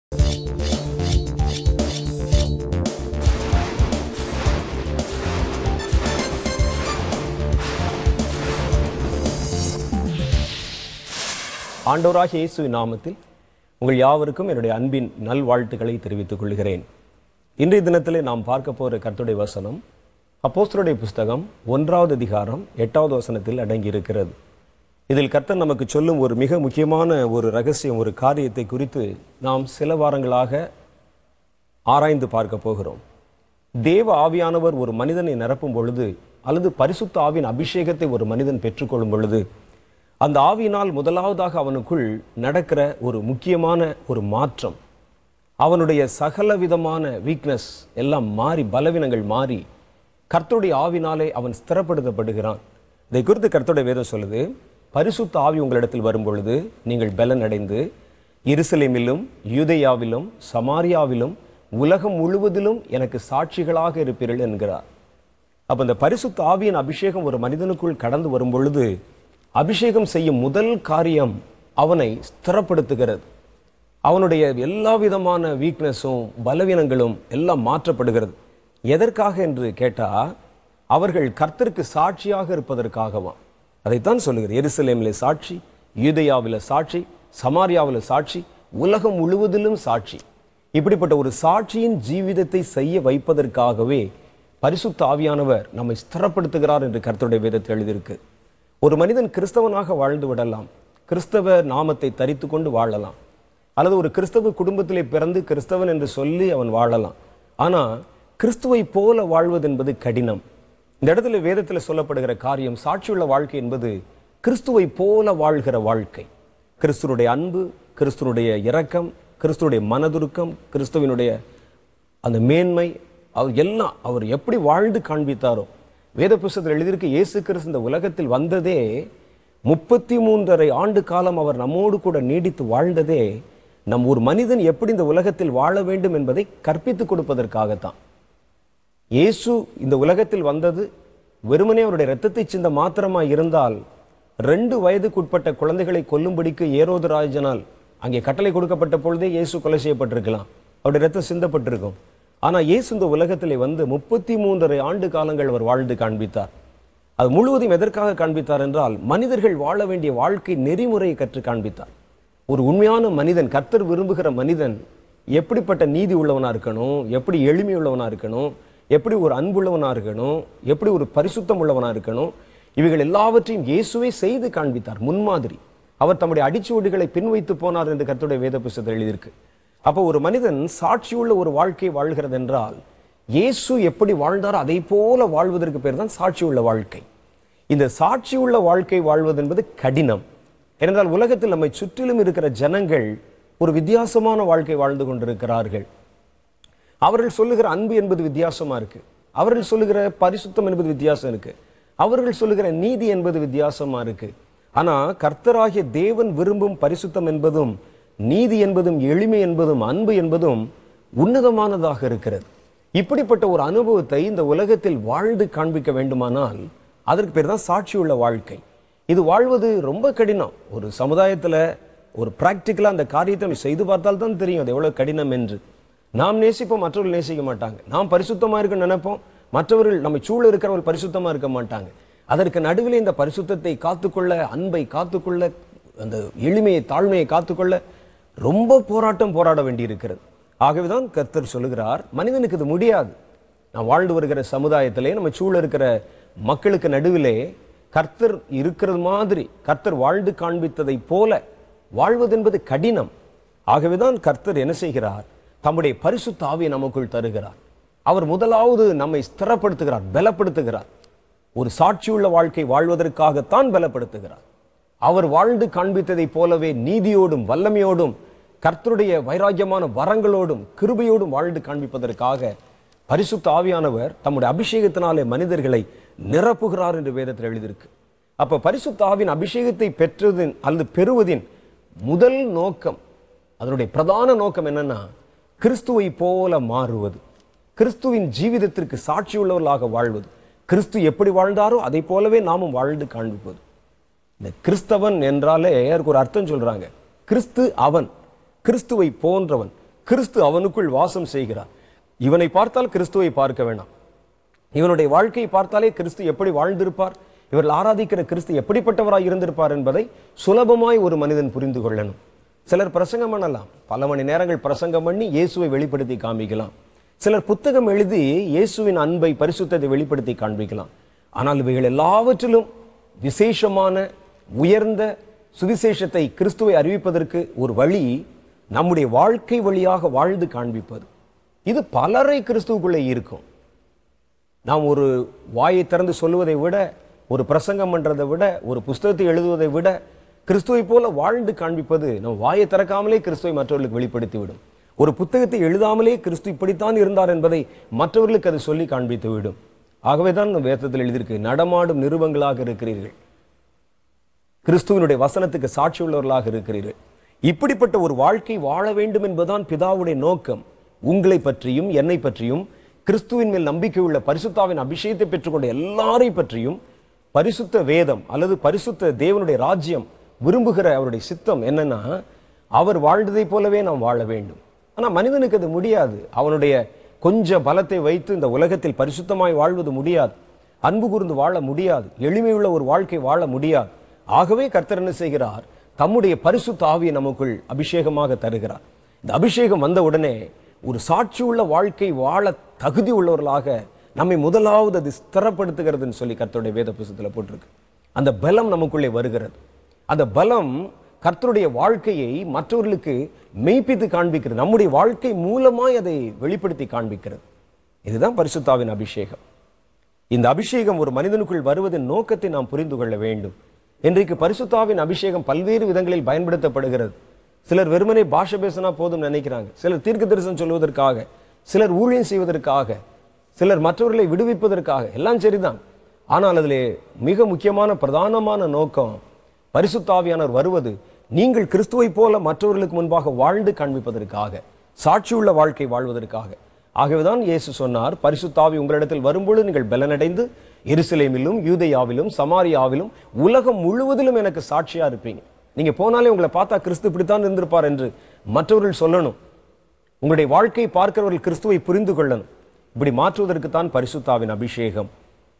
ஆண்டவராகிய இயேசுவின் நாமத்தில் உங்கள் யாவருக்கும் என்னுடைய அன்பின் நல்வாழ்த்துக்களை தெரிவித்துக் கொள்கிறேன் இன்றைய தினத்திலே நாம் பார்க்க போகிற கர்த்தருடைய வசனம் அப்போஸ்தலருடைய புஸ்தகம் ஒன்றாவது அதிகாரம் எட்டாவது வசனத்தில் அடங்கியிருக்கிறது இதில் கர்த்தர் நமக்கு சொல்லும் ஒரு மிக முக்கியமான ஒரு ரகசியம் ஒரு காரியத்தை குறித்து நாம் சில வாரங்களாக ஆராய்ந்து பார்க்க போகிறோம் தேவ ஆவியானவர் ஒரு மனிதனை நிரப்பும் பொழுது அல்லது பரிசுத்த ஆவியின் அபிஷேகத்தை ஒரு மனிதன் பெற்றுக்கொள்ளும் பொழுது அந்த ஆவியினால் முதலாவதாக அவனுக்குள் நடக்கிற ஒரு முக்கியமான ஒரு மாற்றம் அவனுடைய சகல விதமான வீக்னஸ் எல்லாம் மாறி பலவீனங்கள் மாறி கர்த்தருடைய ஆவினாலே அவன் ஸ்திரப்படுத்தப்படுகிறான் இதை குறித்து கர்த்தருடைய வேதம் சொல்லுது பரிசுத்த ஆவி உங்களிடத்தில் வரும் பொழுது நீங்கள் பலன் அடைந்து எருசலேமிலும் யூதேயாவிலும் சமாரியாவிலும் உலகம் முழுவதிலும் எனக்கு சாட்சிகளாக இருப்பீர்கள் என்கிறார் அப்ப இந்த பரிசுத்த ஆவியின் அபிஷேகம் ஒரு மனிதனுக்குள் கடந்து வரும் பொழுது அபிஷேகம் செய்யும் முதல் காரியம் அவனை ஸ்திரப்படுத்துகிறது அவனுடைய எல்லா விதமான வீக்னஸும் பலவீனங்களும் எல்லாம் மாற்றப்படுகிறது எதற்காக என்று கேட்டா அவர்கள் கர்த்தருக்கு சாட்சியாக இருப்பதற்காகவாம் அதைத்தான் சொல்லுகிறது எருசலேமிலே சாட்சி யூதேயாவில சாட்சி சமாரியாவில சாட்சி உலகம் முழுவதிலும் சாட்சி இப்படிப்பட்ட ஒரு சாட்சியின் ஜீவிதத்தை செய்ய வைப்பதற்காகவே பரிசுத்த ஆவியானவர் நம்மை ஸ்திரப்படுத்துகிறார் என்று கர்த்தருடைய வேதத்தில் எழுதியிருக்கு ஒரு மனிதன் கிறிஸ்தவனாக வாழ்ந்து விடலாம் கிறிஸ்தவ நாமத்தை தரித்து கொண்டு வாழலாம் அல்லது ஒரு கிறிஸ்தவ குடும்பத்திலே பிறந்து கிறிஸ்தவன் என்று சொல்லி அவன் வாழலாம் ஆனா கிறிஸ்துவை போல வாழ்வது என்பது கடினம் இந்த இடத்துல வேதத்தில் சொல்லப்படுகிற காரியம் சாட்சியுள்ள வாழ்க்கை என்பது கிறிஸ்துவை போல வாழ்கிற வாழ்க்கை கிறிஸ்துவனுடைய அன்பு கிறிஸ்துவனுடைய இரக்கம் கிறிஸ்துவனுடைய மனதுருக்கம் கிறிஸ்துவனுடைய அந்த மேன்மை அவர் எல்லாம் அவர் எப்படி வாழ்ந்து காண்பித்தாரோ வேத புஸ்தகத்தில் எழுதியிருக்கு இயேசு கிறிஸ்து இந்த உலகத்தில் வந்ததே முப்பத்தி மூன்றரை ஆண்டு காலம் அவர் நம்மோடு கூட நீடித்து வாழ்ந்ததே நம் ஒரு மனிதன் எப்படி இந்த உலகத்தில் வாழ வேண்டும் என்பதை கற்பித்துக் கொடுப்பதற்காகத்தான் இயேசு இந்த உலகத்தில் வந்தது வெறுமனே அவருடைய இரத்தத்தை சிந்த மாத்திரமா இருந்தால் ரெண்டு வயதுக்குட்பட்ட குழந்தைகளை கொல்லும்படிக்கு ஏரோது ராஜனால் அங்கே கட்டளை கொடுக்கப்பட்ட பொழுதே இயேசு கொலை செய்யப்பட்டிருக்கலாம் அவருடைய ரத்தம் சிந்தப்பட்டிருக்கும் ஆனா இயேசு இந்த உலகத்திலே வந்து முப்பத்தி மூன்றரை ஆண்டு காலங்கள் அவர் வாழ்ந்து காண்பித்தார் அது முழுவதும் எதற்காக காண்பித்தார் என்றால் மனிதர்கள் வாழ வேண்டிய வாழ்க்கை நெறிமுறையை கற்று காண்பித்தார் ஒரு உண்மையான மனிதன் கர்த்தர் விரும்புகிற மனிதன் எப்படிப்பட்ட நீதி உள்ளவனா இருக்கணும் எப்படி எளிமை உள்ளவனா இருக்கணும் எப்படி ஒரு அன்புள்ளவனா இருக்கணும் எப்படி ஒரு பரிசுத்தம் உள்ளவனா இருக்கணும் இவைகள் எல்லாவற்றையும் இயேசுவே செய்து காண்பித்தார் முன்மாதிரி அவர் தம்முடைய அடிச்சுவடுகளை பின்வைத்து போனார் என்று கர்த்தருடைய வேத புஸ்தகத்தில் எழுதியிருக்கு அப்போ ஒரு மனிதன் சாட்சியுள்ள ஒரு வாழ்க்கை வாழ்கிறது என்றால் இயேசு எப்படி வாழ்ந்தாரோ அதை போல வாழ்வதற்கு பேர் தான் சாட்சியுள்ள வாழ்க்கை இந்த சாட்சியுள்ள வாழ்க்கை வாழ்வது என்பது கடினம் ஏனென்றால் உலகத்தில் நம்மை சுற்றிலும் இருக்கிற ஜனங்கள் ஒரு வித்தியாசமான வாழ்க்கை வாழ்ந்து கொண்டிருக்கிறார்கள் அவர்கள் சொல்லுகிற அன்பு என்பது வித்தியாசமா இருக்கு அவர்கள் சொல்லுகிற பரிசுத்தம் என்பது வித்தியாசம் இருக்கு அவர்கள் சொல்லுகிற நீதி என்பது வித்தியாசமா இருக்கு ஆனா கர்த்தராகிய தேவன் விரும்பும் பரிசுத்தம் என்பதும் நீதி என்பதும் எளிமை என்பதும் அன்பு என்பதும் உன்னதமானதாக இருக்கிறது இப்படிப்பட்ட ஒரு அனுபவத்தை இந்த உலகத்தில் வாழ்ந்து காண்பிக்க வேண்டுமானால் அதற்கு பேர் தான் சாட்சியுள்ள வாழ்க்கை இது வாழ்வது ரொம்ப கடினம் ஒரு சமுதாயத்துல ஒரு பிராக்டிக்கலா அந்த காரியத்தை நம்ம செய்து பார்த்தால் தான் தெரியும் அது எவ்வளவு கடினம் என்று நாம் நேசிப்போம் மற்றவர்கள் நேசிக்க மாட்டாங்க நாம் பரிசுத்தமா இருக்க நினைப்போம் மற்றவர்கள் நம்ம சூழ இருக்கிறவர்கள் பரிசுத்தமா இருக்க மாட்டாங்க அதற்கு நடுவில் இந்த பரிசுத்தத்தை காத்துக்கொள்ள அன்பை காத்துக்கொள்ள அந்த எளிமையை தாழ்மையை காத்துக்கொள்ள ரொம்ப போராட்டம் போராட வேண்டியிருக்கிறது ஆகவேதான் கர்த்தர் சொல்லுகிறார் மனிதனுக்கு இது முடியாது நான் வாழ்ந்து வருகிற சமுதாயத்திலே நம்ம சூழ இருக்கிற மக்களுக்கு நடுவிலே கர்த்தர் இருக்கிறது மாதிரி கர்த்தர் வாழ்ந்து காண்பித்ததை போல வாழ்வது என்பது கடினம் ஆகவேதான் கர்த்தர் என்ன செய்கிறார் தம்முடைய பரிசுத்த ஆவியை நமக்குள் தருகிறார் அவர் முதலாவது நம்மை ஸ்திரப்படுத்துகிறார் பலப்படுத்துகிறார் ஒரு சாட்சியுள்ள வாழ்க்கை வாழ்வதற்காகத்தான் பலப்படுத்துகிறார் அவர் வாழ்ந்து காண்பித்ததைப் போலவே நீதியோடும் வல்லமையோடும் கர்த்தருடைய வைராக்கியமான வரங்களோடும் கிருபையோடும் வாழ்ந்து காண்பிப்பதற்காக பரிசுத்த ஆவியானவர் தம்முடைய அபிஷேகத்தினாலே மனிதர்களை நிரப்புகிறார் என்று வேதத்தில் எழுதியிருக்கு அப்ப பரிசுத்த ஆவின் அபிஷேகத்தை பெற்றதின் அல்லது பெறுவதின் முதல் நோக்கம் அதனுடைய பிரதான நோக்கம் என்னன்னா கிறிஸ்துவை போல மாறுவது கிறிஸ்துவின் ஜீவிதத்திற்கு சாட்சியுள்ளவர்களாக வாழ்வது கிறிஸ்து எப்படி வாழ்ந்தாரோ அதை போலவே நாமும் வாழ்ந்து காண்பிப்பது இந்த கிறிஸ்தவன் என்றாலே அதுக்கு ஒரு அர்த்தம் சொல்றாங்க கிறிஸ்து அவன் கிறிஸ்துவை போன்றவன் கிறிஸ்து அவனுக்குள் வாசம் செய்கிறார் இவனை பார்த்தால் கிறிஸ்துவை பார்க்க வேண்டாம் இவனுடைய வாழ்க்கையை பார்த்தாலே கிறிஸ்து எப்படி வாழ்ந்திருப்பார் இவர்கள் ஆராதிக்கிற கிறிஸ்து எப்படிப்பட்டவராய் இருந்திருப்பார் என்பதை சுலபமாய் ஒரு மனிதன் புரிந்து கொள்ளணும் சிலர் பிரசங்கம் பண்ணலாம் பல மணி நேரங்கள் பிரசங்கம் பண்ணி இயேசுவை வெளிப்படுத்தி காமிக்கலாம் சிலர் புத்தகம் எழுதி இயேசுவின் அன்பை பரிசுத்தத்தை வெளிப்படுத்தி காண்பிக்கலாம் ஆனால் இவைகள் எல்லாவற்றிலும் விசேஷமான உயர்ந்த சுவிசேஷத்தை கிறிஸ்துவை அறிவிப்பதற்கு ஒரு வழி நம்முடைய வாழ்க்கை வழியாக வாழ்ந்து காண்பிப்பது இது பலரை கிறிஸ்துவுக்குள்ளே இருக்கும் நாம் ஒரு வாயை திறந்து சொல்லுவதை விட ஒரு பிரசங்கம் பண்றதை விட ஒரு புஸ்தகத்தை எழுதுவதை விட கிறிஸ்துவை போல வாழ்ந்து காண்பிப்பது நம் வாயை திறக்காமலே கிறிஸ்துவை மற்றவர்களுக்கு வெளிப்படுத்தி விடும் ஒரு புத்தகத்தை எழுதாமலே கிறிஸ்து இப்படித்தான் இருந்தார் என்பதை மற்றவர்களுக்கு அது சொல்லி காண்பித்து விடும் ஆகவே தான் இந்த வேதத்தில் எழுதியிருக்கு நடமாடும் நிருபங்களாக இருக்கிறீர்கள் கிறிஸ்துவனுடைய வசனத்துக்கு சாட்சி உள்ளவர்களாக இருக்கிறீர்கள் இப்படிப்பட்ட ஒரு வாழ்க்கை வாழ வேண்டும் என்பதுதான் பிதாவுடைய நோக்கம் உங்களை பற்றியும் என்னை பற்றியும் கிறிஸ்துவின் மேல் நம்பிக்கை உள்ள பரிசுத்தாவின் அபிஷேகத்தை பெற்றுக்கொண்ட எல்லாரை பற்றியும் பரிசுத்த வேதம் அல்லது பரிசுத்த தேவனுடைய ராஜ்யம் விரும்புகிற அவருடைய சித்தம் என்னன்னா அவர் வாழ்ந்ததைப் போலவே நாம் வாழ வேண்டும் ஆனா மனிதனுக்கு அது முடியாது அவனுடைய கொஞ்ச பலத்தை வைத்து இந்த உலகத்தில் பரிசுத்தமாய் வாழ்வது முடியாது அன்பு கூர்ந்து வாழ முடியாது எளிமையுள்ள ஒரு வாழ்க்கை வாழ முடியாது ஆகவே கர்த்தர் என்ன செய்கிறார் தம்முடைய பரிசுத்த ஆவியை நமக்குள் அபிஷேகமாக தருகிறார் இந்த அபிஷேகம் வந்த உடனே ஒரு சாட்சியுள்ள வாழ்க்கை வாழ தகுதி உள்ளவர்களாக நம்மை முதலாவது அது ஸ்திரப்படுத்துகிறதுன்னு சொல்லி கர்த்தருடைய வேத புஸ்தகத்தில் போட்டிருக்கு அந்த பலம் நமக்குள்ளே வருகிறது அந்த பலம் கர்த்தருடைய வாழ்க்கையை மற்றவர்களுக்கு மெய்ப்பித்து காண்பிக்கிறது நம்முடைய வாழ்க்கை மூலமாய் அதை வெளிப்படுத்தி காண்பிக்கிறது இதுதான் பரிசுத்தாவின் அபிஷேகம் இந்த அபிஷேகம் ஒரு மனிதனுக்குள் வருவதன் நோக்கத்தை நாம் புரிந்து கொள்ள வேண்டும் இன்றைக்கு பரிசுத்தாவின் அபிஷேகம் பல்வேறு விதங்களில் பயன்படுத்தப்படுகிறது சிலர் வெறுமனே பாஷை பேசினா போதும் நினைக்கிறாங்க சிலர் தீர்க்க தரிசனம் சொல்வதற்காக சிலர் ஊழியம் செய்வதற்காக சிலர் மற்றவர்களை விடுவிப்பதற்காக எல்லாம் சரிதான் ஆனால் அதிலே மிக முக்கியமான பிரதானமான நோக்கம் பரிசுத்தாவியானவர் வருவது நீங்கள் கிறிஸ்துவைப் போல மற்றவர்களுக்கு முன்பாக வாழ்ந்து காண்பிப்பதற்காக சாட்சியுள்ள வாழ்க்கை வாழ்வதற்காக ஆகவேதான் இயேசு சொன்னார் பரிசுத்தாவி உங்களிடத்தில் வரும்பொழுது நீங்கள் பலனடைந்து எருசலேமிலும் யூதேயாவிலும் சமாரியாவிலும் உலகம் முழுவதிலும் எனக்கு சாட்சியா இருப்பீங்க நீங்க போனாலே உங்களை பார்த்தா கிறிஸ்து இப்படித்தான் இருந்திருப்பார் என்று மற்றவர்கள் சொல்லணும் உங்களுடைய வாழ்க்கையை பார்க்கிறவர்கள் கிறிஸ்துவை புரிந்து கொள்ளணும் இப்படி மாற்றுவதற்கு தான் பரிசுத்தாவின் அபிஷேகம்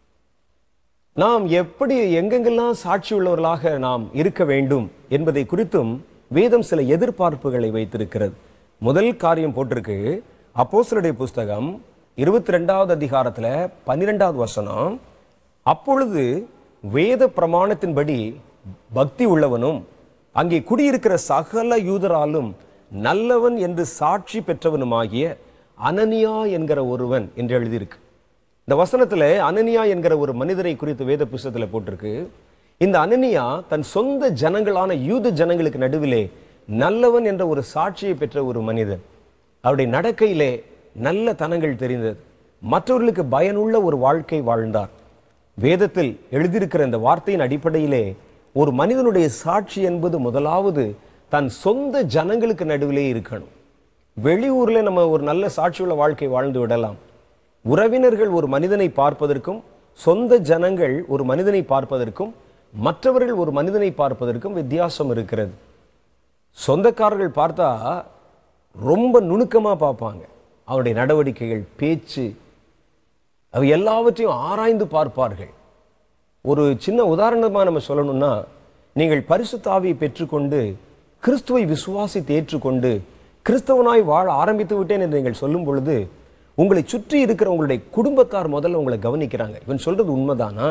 நாம் எப்படி எங்கெங்கெல்லாம் சாட்சி உள்ளவர்களாக நாம் இருக்க வேண்டும் என்பதை குறித்தும் வேதம் சில எதிர்பார்ப்புகளை வைத்திருக்கிறது முதல் காரியம் போட்டிருக்கு அப்போஸ்தலருடைய புஸ்தகம் இருபத்தி ரெண்டாவது அதிகாரத்துல பன்னிரெண்டாவது வசனம் அப்பொழுது வேத பிரமாணத்தின்படி பக்தி உள்ளவனும் அங்கே குடியிருக்கிற சகல யூதராலும் நல்லவன் என்று சாட்சி பெற்றவனுமாகிய அனனியா என்கிற ஒருவன் என்று எழுதியிருக்கு இந்த வசனத்துல அனனியா என்கிற ஒரு மனிதரை குறித்து வேத புஸ்தகத்துல போட்டிருக்கு இந்த அனனியா தன் சொந்த ஜனங்களான யூத ஜனங்களுக்கு நடுவிலே நல்லவன் என்ற ஒரு சாட்சியை பெற்ற ஒரு மனிதன் அவருடைய நடக்கையிலே நல்ல தனங்கள் தெரிந்தது மற்றவர்களுக்கு பயனுள்ள ஒரு வாழ்க்கை வாழ்ந்தார் வேதத்தில் எழுதியிருக்கிற இந்த வார்த்தையின் அடிப்படையிலே ஒரு மனிதனுடைய சாட்சி என்பது முதலாவது தன் சொந்த ஜனங்களுக்கு நடுவிலே இருக்கணும் வெளியூர்ல நம்ம ஒரு நல்ல சாட்சியுள்ள வாழ்க்கை வாழ்ந்து விடலாம் உறவினர்கள் ஒரு மனிதனை பார்ப்பதற்கும் சொந்த ஜனங்கள் ஒரு மனிதனை பார்ப்பதற்கும் மற்றவர்கள் ஒரு மனிதனை பார்ப்பதற்கும் வித்தியாசம் இருக்கிறது சொந்தக்காரர்கள் பார்த்தா ரொம்ப நுணுக்கமா பார்ப்பாங்க அவருடைய நடவடிக்கைகள் பேச்சு அவை எல்லாவற்றையும் ஆராய்ந்து பார்ப்பார்கள் ஒரு சின்ன உதாரணமா நம்ம சொல்லணும்னா நீங்கள் பரிசுத்தாவியை பெற்றுக்கொண்டு கிறிஸ்துவை விசுவாசித்து ஏற்றுக்கொண்டு கிறிஸ்தவனாய் வாழ ஆரம்பித்து விட்டேன் என்று நீங்கள் சொல்லும் பொழுது உங்களை சுற்றி இருக்கிற உங்களுடைய குடும்பத்தார் முதல்ல உங்களை கவனிக்கிறாங்க இவன் சொல்றது உண்மைதானா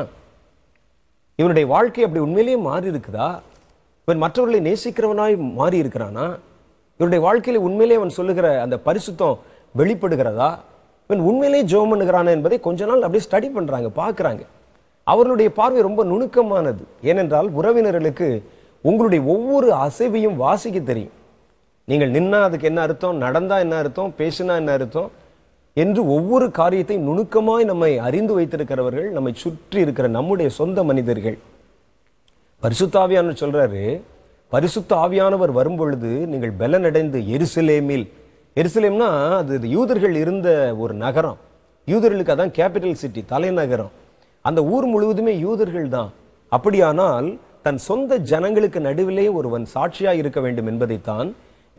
இவனுடைய வாழ்க்கை அப்படி உண்மையிலேயே மாறி இருக்குதா இவன் மற்றவர்களை நேசிக்கிறவனாய் மாறி இருக்கிறானா இவனுடைய வாழ்க்கையில உண்மையிலேயே அவன் சொல்லுகிற அந்த பரிசுத்தம் வெளிப்படுகிறதா இவன் உண்மையிலேயே ஜெபம் பண்ணுகிறானா என்பதை கொஞ்ச நாள் அப்படியே ஸ்டடி பண்றாங்க பார்க்கறாங்க அவர்களுடைய பார்வை ரொம்ப நுணுக்கமானது ஏனென்றால் உறவினர்களுக்கு உங்களுடைய ஒவ்வொரு அசைவையும் வாசிக்க தெரியும் நீங்கள் நின்னா அதுக்கு என்ன அர்த்தம் நடந்தா என்ன அர்த்தம் பேசினா என்ன அர்த்தம் என்று ஒவ்வொரு காரியத்தையும் நுணுக்கமாய் நம்மை அறிந்து வைத்திருக்கிறவர்கள் நம்மை சுற்றி இருக்கிற நம்முடைய சொந்த மனிதர்கள் பரிசுத்த ஆவியானவர் சொல்றாரு பரிசுத்த ஆவியானவர் வரும்பொழுது நீங்கள் பலனடைந்து எருசலேமில் எருசலேம்னா அது யூதர்கள் இருந்த ஒரு நகரம் யூதர்களுக்கு அதான் கேபிட்டல் சிட்டி தலைநகரம் அந்த ஊர் முழுவதுமே யூதர்கள் தான் அப்படியானால் தன் சொந்த ஜனங்களுக்கு நடுவிலே ஒருவன் சாட்சியா இருக்க வேண்டும் என்பதைத்தான்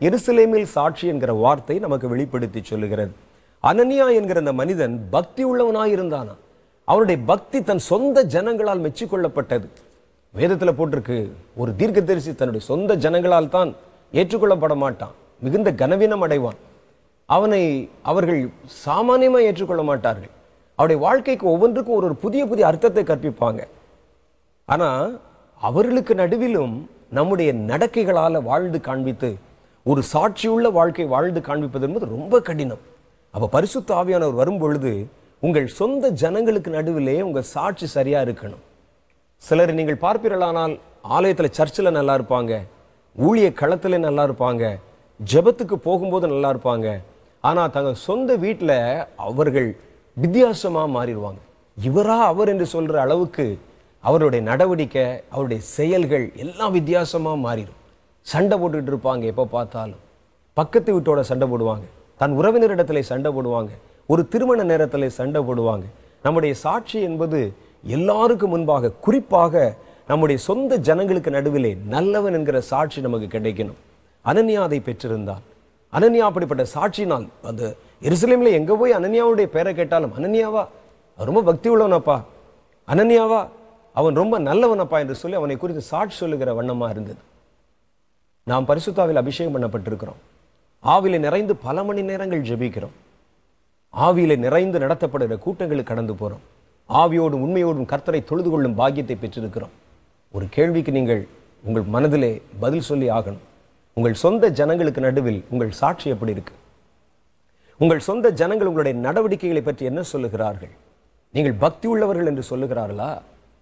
எருசலேமில் சாட்சி என்கிற வார்த்தை நமக்கு வெளிப்படுத்தி சொல்லுகிறது அனனியா என்கிற அந்த மனிதன் பக்தி உள்ளவனாயிருந்தானா அவனுடைய பக்தி தன் சொந்த ஜனங்களால் மெச்சிக்கொள்ளப்பட்டது வேதத்துல போட்டிருக்கு ஒரு தீர்க்கதரிசி தன்னுடைய சொந்த ஜனங்களால் தான் ஏற்றுக்கொள்ளப்பட மாட்டான் மிகுந்த கனவீனம் அடைவான் அவனை அவர்கள் சாமானியமா ஏற்றுக்கொள்ள மாட்டார்கள் அவருடைய வாழ்க்கைக்கு ஒவ்வொன்றுக்கும் ஒரு ஒரு புதிய புதிய அர்த்தத்தை கற்பிப்பாங்க ஆனா அவர்களுக்கு நடுவிலும் நம்முடைய நடக்கைகளால வாழ்ந்து காண்பித்து ஒரு சாட்சியுள்ள வாழ்க்கை வாழ்ந்து காண்பிப்பது என்பது ரொம்ப கடினம் அப்ப பரிசுத்த ஆவியானவர் வரும் பொழுது உங்கள் சொந்த ஜனங்களுக்கு நடுவிலே உங்க சாட்சி சரியா இருக்கணும் சிலர் நீங்கள் பார்ப்பீர்களானால் ஆலயத்துல சர்ச்சில் நல்லா இருப்பாங்க ஊழிய களத்துல நல்லா இருப்பாங்க ஜெபத்துக்கு போகும்போது நல்லா இருப்பாங்க ஆனா தங்கள் சொந்த வீட்டில் அவர்கள் வித்தியாசமா மாறிடுவாங்க இவரா அவர் என்று சொல்ற அளவுக்கு அவருடைய நடவடிக்கை அவருடைய செயல்கள் எல்லாம் வித்தியாசமா மாறிடும் சண்டை போட்டுக்கிட்டு இருப்பாங்க எப்போ பார்த்தாலும் பக்கத்து வீட்டோட சண்டை போடுவாங்க தன் உறவினரிடத்துல சண்டை போடுவாங்க ஒரு திருமண நேரத்தில் சண்டை போடுவாங்க நம்முடைய சாட்சி என்பது எல்லாருக்கும் முன்பாக குறிப்பாக நம்முடைய சொந்த ஜனங்களுக்கு நடுவிலே நல்லவன் என்கிற சாட்சி நமக்கு கிடைக்கணும் அனன்யா அதை பெற்றிருந்தால் அனன்யா அப்படிப்பட்ட சாட்சினால் அந்த எருசலேம்ல எங்க போய் அனன்யாவுடைய பேரை கேட்டாலும் அனன்யாவா அவன் ரொம்ப பக்தி உள்ளவனப்பா அனன்யாவா அவன் ரொம்ப நல்லவனப்பா என்று சொல்லி அவனை குறித்து சாட்சி சொல்லுகிற வண்ணமா இருந்தது நாம் பரிசுத்தாவில் அபிஷேகம் பண்ணப்பட்டிருக்கிறோம் ஆவிலே நிறைந்து பல மணி நேரங்கள் ஜெபிக்கிறோம் ஆவியிலே நிறைந்து நடத்தப்படுகிற கூட்டங்களுக்கு கடந்து போறோம் ஆவியோடும் உண்மையோடும் கர்த்தரை தொழுது கொள்ளும் பாக்கியத்தை பெற்றிருக்கிறோம் ஒரு கேள்விக்கு நீங்கள் உங்கள் மனதிலே பதில் சொல்லி ஆகணும் உங்கள் சொந்த ஜனங்களுக்கு நடுவில் உங்கள் சாட்சி எப்படி இருக்கு உங்கள் சொந்த ஜனங்கள் உங்களுடைய நடவடிக்கைகளை பற்றி என்ன சொல்லுகிறார்கள் நீங்கள் பக்தி உள்ளவர்கள் என்று சொல்லுகிறார்களா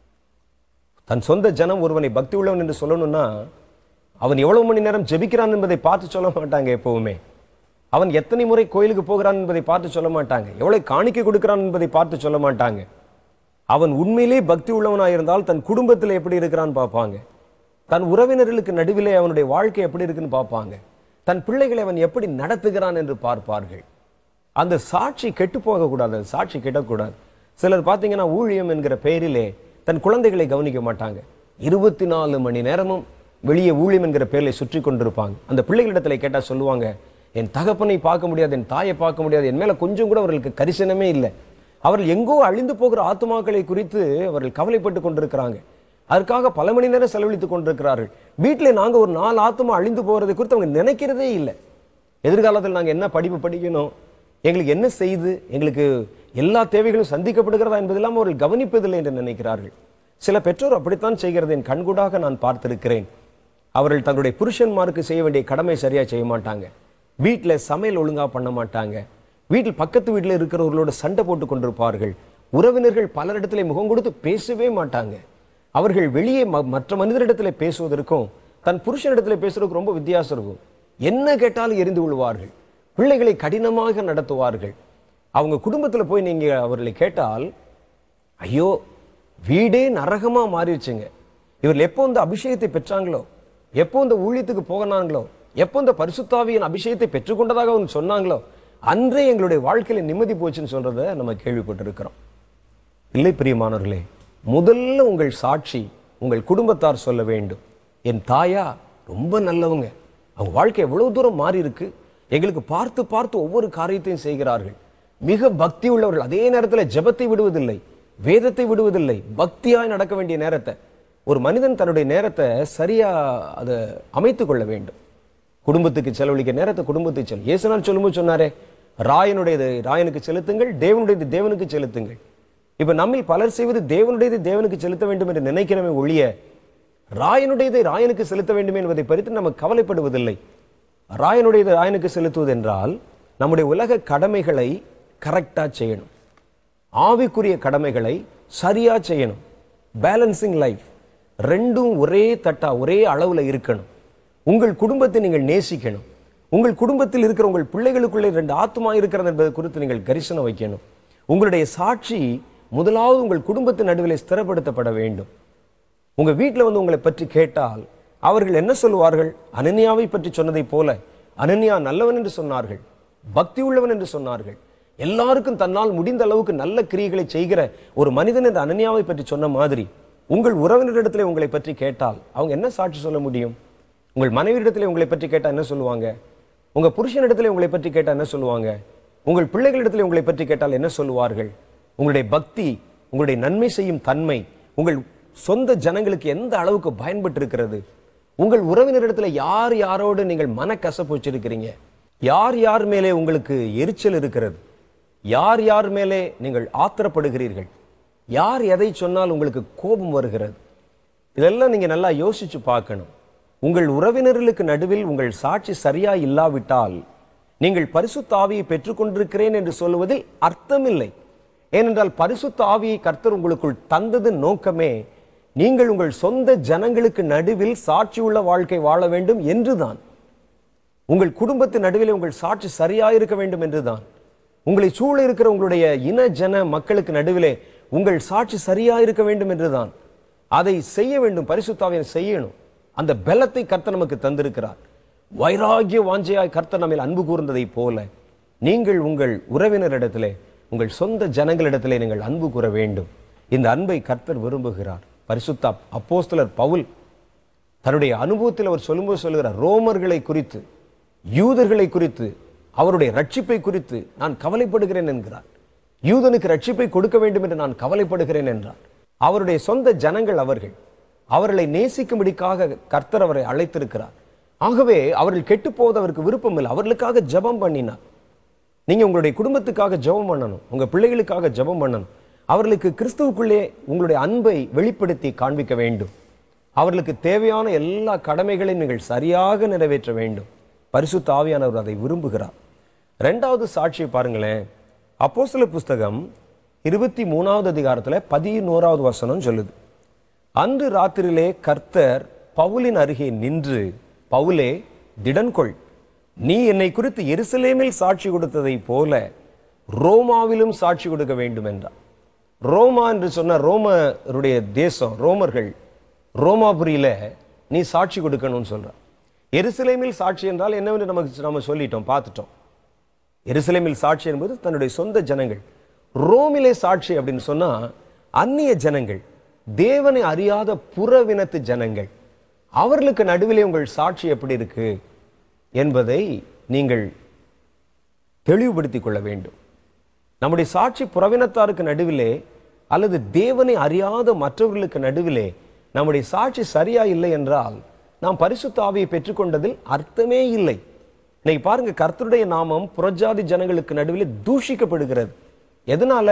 தன் சொந்த ஜனம் ஒருவனை பக்தி உள்ளவன் என்று சொல்லணும்னா அவன் எவ்வளவு மணி நேரம் ஜெபிக்கிறான் என்பதை பார்த்து சொல்ல மாட்டாங்க எப்பவுமே அவன் எத்தனை முறை கோயிலுக்கு போகிறான் என்பதை பார்த்து சொல்ல மாட்டாங்க எவ்வளவு காணிக்கை கொடுக்கிறான் என்பதை பார்த்து சொல்ல மாட்டாங்க அவன் உண்மையிலே பக்தி உள்ளவனாயிருந்தால் தன் குடும்பத்தில் எப்படி இருக்கிறான்னு பார்ப்பாங்க தன் உறவினர்களுக்கு நடுவிலே அவனுடைய வாழ்க்கை எப்படி இருக்குன்னு பார்ப்பாங்க தன் பிள்ளைகளை அவன் எப்படி நடத்துகிறான் என்று பார்ப்பார்கள் அந்த சாட்சி கெட்டு போகக்கூடாது அந்த சாட்சி கெட்டக்கூடாது சிலர் பார்த்தீங்கன்னா ஊழியம் என்கிற பெயரிலே தன் குழந்தைகளை கவனிக்க மாட்டாங்க இருபத்தி நாலு மணி நேரமும் வெளியே ஊழியம் என்கிற பெயரில் சுற்றி கொண்டிருப்பாங்க அந்த பிள்ளைகளிடத்துல கேட்டா சொல்லுவாங்க என் தகப்பனை பார்க்க முடியாது என் தாயை பார்க்க முடியாது என் மேல கொஞ்சம் கூட அவர்களுக்கு கரிசனமே இல்லை அவர்கள் எங்கோ அழிந்து போகிற ஆத்துமாக்களை குறித்து அவர்கள் கவலைப்பட்டு கொண்டிருக்கிறாங்க அதற்காக பல மணி நேரம் செலவழித்துக் கொண்டிருக்கிறார்கள் வீட்டில் நாங்க ஒரு நாலு ஆத்துமா அழிந்து போகிறதை குறித்து அவங்க நினைக்கிறதே இல்லை எதிர்காலத்தில் நாங்க என்ன படிப்பு படிக்கணும் எங்களுக்கு என்ன செய்து எங்களுக்கு எல்லா தேவைகளும் சந்திக்கப்படுகிறதா என்பதெல்லாம் அவர்கள் கவனிப்பதில்லை என்று நினைக்கிறார்கள் சில பெற்றோர் அப்படித்தான் செய்கிறது என் கண்கூடாக நான் பார்த்திருக்கிறேன் அவர்கள் தங்களுடைய புருஷன்மாருக்கு செய்ய வேண்டிய கடமை சரியா செய்ய மாட்டாங்க வீட்டில் சமையல் ஒழுங்கா பண்ண மாட்டாங்க வீட்டில் பக்கத்து வீட்டில் இருக்கிறவர்களோட சண்டை போட்டு கொண்டிருப்பார்கள் உறவினர்கள் பலரிடத்திலே முகம் கொடுத்து பேசவே மாட்டாங்க அவர்கள் வெளியே ம- மற்ற மனிதரிடத்திலே பேசுவதற்கும் தன் புருஷனிடத்திலே பேசுறதுக்கு ரொம்ப வித்தியாசம் இருக்கும் என்ன கேட்டாலும் எரிந்து விழுவார்கள் பிள்ளைகளை கடினமாக நடத்துவார்கள் அவங்க குடும்பத்துல போய் நீங்க அவர்களை கேட்டால் ஐயோ வீடே நரகமா மாறிடுச்சுங்க இவர்கள் எப்போ இந்த அபிஷேகத்தை பெற்றாங்களோ எப்போ இந்த ஊழியத்துக்கு போகனாங்களோ எப்போ இந்த பரிசுத்தாவியின் அபிஷேகத்தை பெற்றுக்கொண்டதாக அவங்க சொன்னாங்களோ அன்றே எங்களுடைய வாழ்க்கையில நிம்மதி போச்சுன்னு சொல்றத நம்ம கேள்விப்பட்டிருக்கிறோம் இல்லை பிரியமானவர்களே முதல்ல உங்கள் சாட்சி உங்கள் குடும்பத்தார் சொல்ல வேண்டும் என் தாயா ரொம்ப நல்லவங்க அவங்க வாழ்க்கை எவ்வளவு தூரம் மாறி இருக்கு எங்களுக்கு பார்த்து பார்த்து ஒவ்வொரு காரியத்தையும் செய்கிறார்கள் மிக பக்தி உள்ளவர்கள் அதே நேரத்தில் ஜெபத்தை விடுவதில்லை வேதத்தை விடுவதில்லை பக்தியாய் நடக்க வேண்டிய நேரத்தை ஒரு மனிதன் தன்னுடைய நேரத்தை சரியா அதை அமைத்துக் கொள்ள வேண்டும் குடும்பத்துக்கு செலவழிக்க நேரத்தை குடும்பத்துக்கு செல் இயேசுநாள் சொல்லும்போது சொன்னாரே ராயனுடையது ராயனுக்கு செலுத்துங்கள் தேவனுடையது தேவனுக்கு செலுத்துங்கள் இப்ப நம்மில் பலர் செய்வது தேவனுடையது தேவனுக்கு செலுத்த வேண்டும் என்று நினைக்கிறமே ஒழிய ராயனுடையதை ராயனுக்கு செலுத்த வேண்டும் என்பதை பறித்து நம்ம கவலைப்படுவதில்லை ராயனுடையதை ராயனுக்கு செலுத்துவது என்றால் நம்முடைய உலக கடமைகளை கரெக்டா செய்யணும் ஆவிக்குரிய கடமைகளை சரியா செய்யணும் பேலன்சிங் லைஃப் ரெண்டும் ஒரே தட்டா ஒரே அளவுல இருக்கணும் உங்கள் குடும்பத்தை நீங்கள் நேசிக்கணும் உங்கள் குடும்பத்தில் இருக்கிற உங்கள் பிள்ளைகளுக்குள்ளே ரெண்டு ஆத்மா இருக்கிறது என்பது குறித்து நீங்கள் கரிசனம் வைக்கணும் உங்களுடைய சாட்சி முதலாவது உங்கள் குடும்பத்தின் நடுவிலே ஸ்திரப்படுத்தப்பட வேண்டும் உங்க வீட்டில் வந்து உங்களை பற்றி கேட்டால் அவர்கள் என்ன சொல்லுவார்கள் அனன்யாவை பற்றி சொன்னதைப் போல அனன்யா நல்லவன் என்று சொன்னார்கள் பக்தி உள்ளவன் என்று சொன்னார்கள் எல்லாருக்கும் தன்னால் முடிந்த அளவுக்கு நல்ல கிரியைகளை செய்கிற ஒரு மனிதன் என்று அனன்யாவை பற்றி சொன்ன மாதிரி உங்கள் உறவினரிடத்திலே உங்களை பற்றி கேட்டால் அவங்க என்ன சாட்சி சொல்ல முடியும் உங்கள் மனைவியிடத்திலே உங்களை பற்றி கேட்டால் என்ன சொல்லுவாங்க உங்க புருஷனிடத்துல உங்களை பற்றி கேட்டா என்ன சொல்லுவாங்க உங்கள் பிள்ளைகளிடத்துல உங்களை பற்றி கேட்டால் என்ன சொல்லுவார்கள் உங்களுடைய பக்தி உங்களுடைய நன்மை செய்யும் தன்மை உங்கள் சொந்த ஜனங்களுக்கு எந்த அளவுக்கு பயன்பட்டு இருக்கிறது உங்கள் உறவினரிடத்துல யார் யாரோடு நீங்கள் மனக்கசப்பு வச்சிருக்கிறீங்க யார் யார் மேலே உங்களுக்கு எரிச்சல் இருக்கிறது யார் யார் மேலே நீங்கள் ஆத்திரப்படுகிறீர்கள் யார் எதை சொன்னால் உங்களுக்கு கோபம் வருகிறது இதெல்லாம் நீங்க நல்லா யோசிச்சு பார்க்கணும் உங்கள் உறவினர்களுக்கு நடுவில் உங்கள் சாட்சி சரியா இல்லாவிட்டால் நீங்கள் பரிசுத்த ஆவியை பெற்றுக்கொண்டிருக்கிறேன் என்று சொல்லுவதில் அர்த்தமில்லை ஏனென்றால் பரிசுத்த ஆவியை கர்த்தர் உங்களுக்குள் தந்தது நோக்கமே நீங்கள் உங்கள் சொந்த ஜனங்களுக்கு நடுவில் சாட்சி உள்ள வாழ்க்கை வாழ வேண்டும் என்றுதான் உங்கள் குடும்பத்தின் நடுவில் உங்கள் சாட்சி சரியா இருக்க வேண்டும் என்றுதான் உங்களை சூழ இருக்கிற உங்களுடைய இன ஜன மக்களுக்கு நடுவிலே உங்கள் சாட்சி சரியா இருக்க வேண்டும் என்றுதான் அதை செய்ய வேண்டும் பரிசுத்தாவியை செய்யணும் அந்த பலத்தை கர்த்தர் நமக்கு தந்திருக்கிறார் வைராகிய வாஞ்சையாய் கர்த்தர் நம்மில் அன்பு கூர்ந்ததை போல நீங்கள் உங்கள் உறவினரிடத்திலே உங்கள் சொந்த ஜனங்களிடத்திலே நீங்கள் அன்பு கூற வேண்டும் இந்த அன்பை கர்த்தர் விரும்புகிறார் பரிசுத்தா அப்போஸ்தலர் பவுல் தன்னுடைய அனுபவத்தில் அவர் சொல்லும்போது சொல்லுகிறார் ரோமர்களை குறித்து யூதர்களை குறித்து அவருடைய ரட்சிப்பை குறித்து நான் கவலைப்படுகிறேன் என்கிறார் யூதனுக்கு ரட்சிப்பை கொடுக்க வேண்டும் என்று நான் கவலைப்படுகிறேன் என்றார் அவருடைய சொந்த ஜனங்கள் அவர்கள் அவர்களை நேசிக்கும்படிக்காக கர்த்தர் அவரை அழைத்திருக்கிறார் ஆகவே அவர்கள் கெட்டு போவது அவருக்கு விருப்பம் இல்லை அவர்களுக்காக ஜெபம் பண்ணினார் நீங்க உங்களுடைய குடும்பத்துக்காக ஜெபம் பண்ணணும் உங்க பிள்ளைகளுக்காக ஜெபம் பண்ணணும் அவர்களுக்கு கிறிஸ்துவுக்குள்ளே உங்களுடைய அன்பை வெளிப்படுத்தி காண்பிக்க வேண்டும் அவர்களுக்கு தேவையான எல்லா கடமைகளையும் நீங்கள் சரியாக நிறைவேற்ற வேண்டும் பரிசுத்த ஆவியானவர் அதை விரும்புகிறார் ரெண்டாவது சாட்சியை பாருங்களேன் அப்போஸ்தல புஸ்தகம் இருபத்தி மூணாவது அதிகாரத்துல பதினோராவது வசனம் சொல்லுது அன்று ராத்திரியிலே கர்த்தர் பவுலின் அருகே நின்று பவுலே திடன்கொள் நீ என்னை குறித்து எருசலேமில் சாட்சி கொடுத்ததை போல ரோமாவிலும் சாட்சி கொடுக்க வேண்டும் என்றார் ரோமா என்று சொன்ன ரோமருடைய தேசம் ரோமர்கள் ரோமாபுரியில நீ சாட்சி கொடுக்கணும்னு சொல்ற எருசலேமில் சாட்சி என்றால் என்னவென்று நமக்கு நம்ம சொல்லிட்டோம் பார்த்துட்டோம் எருசலேமில் சாட்சி என்பது தன்னுடைய சொந்த ஜனங்கள் ரோமிலே சாட்சி அப்படின்னு சொன்னா அந்நிய ஜனங்கள் தேவனை அறியாத புறவினத்து ஜனங்கள் அவர்களுக்கு நடுவிலே உங்கள் சாட்சி எப்படி இருக்கு என்பதை நீங்கள் தெளிவுபடுத்திக் கொள்ள வேண்டும் நம்முடைய சாட்சி புறவினத்தாருக்கு நடுவிலே அல்லது தேவனை அறியாத மற்றவர்களுக்கு நடுவிலே நம்முடைய சாட்சி சரியா இல்லை என்றால் நாம் பரிசுத்த ஆவியை பெற்றுக்கொண்டதில் அர்த்தமே இல்லை இன்னைக்கு பாருங்க கர்த்தருடைய நாமம் புறஜாதி ஜனங்களுக்கு நடுவிலே தூஷிக்கப்படுகிறது எதனால